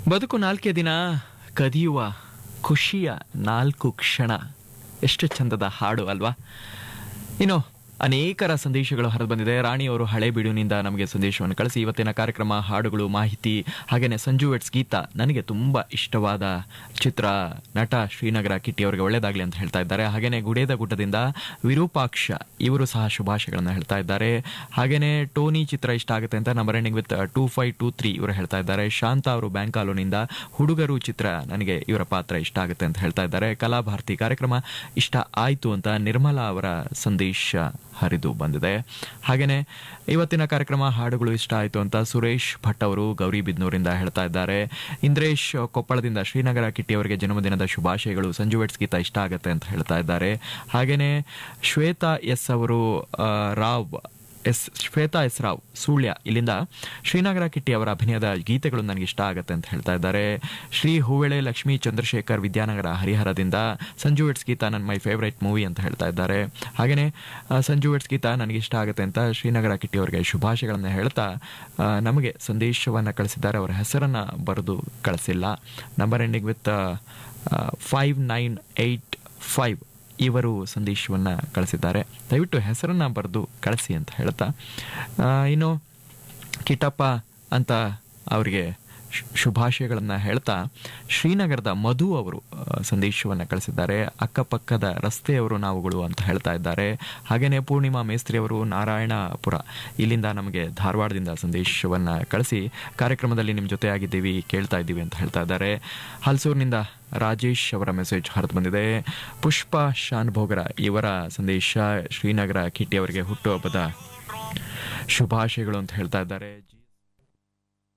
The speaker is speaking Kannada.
ಬದುಕು ನಾಲ್ಕೇ ದಿನ ಕದಿಯುವ ಖುಷಿಯ ನಾಲ್ಕು ಕ್ಷಣ ಎಷ್ಟು ಚಂದದ ಹಾಡು ಅಲ್ವಾ ಇನ್ನು ಅನೇಕರ ಸಂದೇಶಗಳು ಹರಿದು ಬಂದಿದೆ ರಾಣಿಯವರು ಹಳೆ ಬೀಡುನಿಂದ ನಮಗೆ ಸಂದೇಶವನ್ನು ಕಳಿಸಿ ಇವತ್ತಿನ ಕಾರ್ಯಕ್ರಮ ಹಾಡುಗಳು ಮಾಹಿತಿ ಹಾಗೆಯೇ ಸಂಜು ವೆಟ್ಸ್ ಗೀತ ನನಗೆ ತುಂಬ ಇಷ್ಟವಾದ ಚಿತ್ರ ನಟ ಶ್ರೀನಗರ ಕಿಟ್ಟಿ ಅವರಿಗೆ ಒಳ್ಳೆಯದಾಗಲಿ ಅಂತ ಹೇಳ್ತಾ ಇದ್ದಾರೆ ಹಾಗೆಯೇ ಗುಡೇದ ಗುಡ್ಡದಿಂದ ವಿರೂಪಾಕ್ಷ ಇವರು ಸಹ ಶುಭಾಶಯಗಳನ್ನು ಹೇಳ್ತಾ ಇದ್ದಾರೆ ಹಾಗೆಯೇ ಟೋನಿ ಚಿತ್ರ ಇಷ್ಟ ಆಗುತ್ತೆ ಅಂತ number ending with two five two three ಇವರು ಹೇಳ್ತಾ ಇದ್ದಾರೆ ಶಾಂತ ಅವರು ಬ್ಯಾಂಕ್ ಕಾಲೋನಿಂದ ಹುಡುಗರು ಚಿತ್ರ ನನಗೆ ಇವರ ಪಾತ್ರ ಇಷ್ಟ ಆಗುತ್ತೆ ಅಂತ ಹೇಳ್ತಾ ಇದ್ದಾರೆ ಕಲಾಭಾರತಿ ಕಾರ್ಯಕ್ರಮ ಇಷ್ಟ ಆಯಿತು ಅಂತ ನಿರ್ಮಲಾ ಅವರ ಸಂದೇಶ ಹರಿದು ಬಂದಿದೆ ಹಾಗೆಯೇ ಇವತ್ತಿನ ಕಾರ್ಯಕ್ರಮ ಹಾಡುಗಳು ಇಷ್ಟ ಆಯಿತು ಅಂತ ಸುರೇಶ್ ಭಟ್ ಅವರು ಗೌರಿಬಿದ್ನೂರಿಂದ ಹೇಳ್ತಾ ಇದ್ದಾರೆ ಇಂದ್ರೇಶ್ ಕೊಪ್ಪಳದಿಂದ ಶ್ರೀನಗರ ಕಿಟ್ಟಿ ಅವರಿಗೆ ಜನ್ಮದಿನದ ಶುಭಾಶಯಗಳು ಸಂಜು ವೆಟ್ಸ್ ಗೀತ ಇಷ್ಟ ಆಗುತ್ತೆ ಅಂತ ಹೇಳ್ತಾ ಇದ್ದಾರೆ ಹಾಗೆಯೇ ಶ್ವೇತಾ ಎಸ್ ಅವರು ಆ, ರಾವ್ ಎಸ್ ಶ್ವೇತಾ ಎಸ್ ರಾವ್ ಸುಳ್ಯ ಇಲ್ಲಿಂದ ಶ್ರೀನಗರ ಕಿಟ್ಟಿ ಅವರ ಅಭಿನಯದ ಗೀತೆಗಳು ನನಗೆ ಇಷ್ಟ ಆಗುತ್ತೆ ಅಂತ ಹೇಳ್ತಾ ಇದ್ದಾರೆ ಶ್ರೀ ಹೂವೆಳೆ ಲಕ್ಷ್ಮೀ ಚಂದ್ರಶೇಖರ್ ವಿದ್ಯಾನಗರ ಹರಿಹರದಿಂದ ಸಂಜು ವೆಟ್ಸ್ ಗೀತ ನನ್ನ ಮೈ ಫೇವ್ರೇಟ್ ಮೂವಿ ಅಂತ ಹೇಳ್ತಾ ಇದ್ದಾರೆ ಹಾಗೆಯೇ ಆ, ಸಂಜು ವೆಟ್ಸ್ ಗೀತ ನನಗೆ ಇಷ್ಟ ಆಗುತ್ತೆ ಅಂತ ಶ್ರೀನಗರ ಕಿಟ್ಟಿ ಅವರಿಗೆ ಶುಭಾಶಯಗಳನ್ನು ಹೇಳ್ತಾ ಆ, ನಮಗೆ ಸಂದೇಶವನ್ನು ಕಳಿಸಿದ್ದಾರೆ ಅವರ ಹೆಸರನ್ನು ಬರೆದು ಕಳಿಸಿಲ್ಲ number ending with five nine eight five ಇವರು ಸಂದೇಶವನ್ನು ಕಳಿಸಿದ್ದಾರೆ ದಯವಿಟ್ಟು ಹೆಸರನ್ನ ಬರೆದು ಕಳಿಸಿ ಅಂತ ಹೇಳ್ತಾ ಆ, ಇನ್ನು ಕಿಟ್ಟಪ್ಪ ಅಂತ ಅವರಿಗೆ ಶುಭಾಶಯಗಳನ್ನು ಹೇಳ್ತಾ ಶ್ರೀನಗರದ ಮಧು ಅವರು ಸಂದೇಶವನ್ನು ಕಳಿಸಿದ್ದಾರೆ ಅಕ್ಕಪಕ್ಕದ ರಸ್ತೆಯವರು ನಾವುಗಳು ಅಂತ ಹೇಳ್ತಾ ಇದ್ದಾರೆ ಹಾಗೆಯೇ ಪೂರ್ಣಿಮಾ ಮೇಸ್ತ್ರಿ ಅವರು ನಾರಾಯಣಪುರ ಇಲ್ಲಿಂದ ನಮಗೆ ಧಾರವಾಡದಿಂದ ಸಂದೇಶವನ್ನು ಕಳಿಸಿ ಕಾರ್ಯಕ್ರಮದಲ್ಲಿ ನಿಮ್ಮ ಜೊತೆ ಆಗಿದ್ದೀವಿ ಕೇಳ್ತಾ ಇದ್ದೀವಿ ಅಂತ ಹೇಳ್ತಾ ಇದ್ದಾರೆ ಹಲ್ಸೂರಿನಿಂದ ರಾಜೇಶ್ ಅವರ ಮೆಸೇಜ್ ಹರಿದು ಬಂದಿದೆ ಪುಷ್ಪ ಶಾನ್ಭೋಗರ ಇವರ ಸಂದೇಶ ಶ್ರೀನಗರ ಕಿಟ್ಟಿ ಅವರಿಗೆ ಹುಟ್ಟುಹಬ್ಬದ ಶುಭಾಶಯಗಳು ಅಂತ ಹೇಳ್ತಾ ಇದ್ದಾರೆ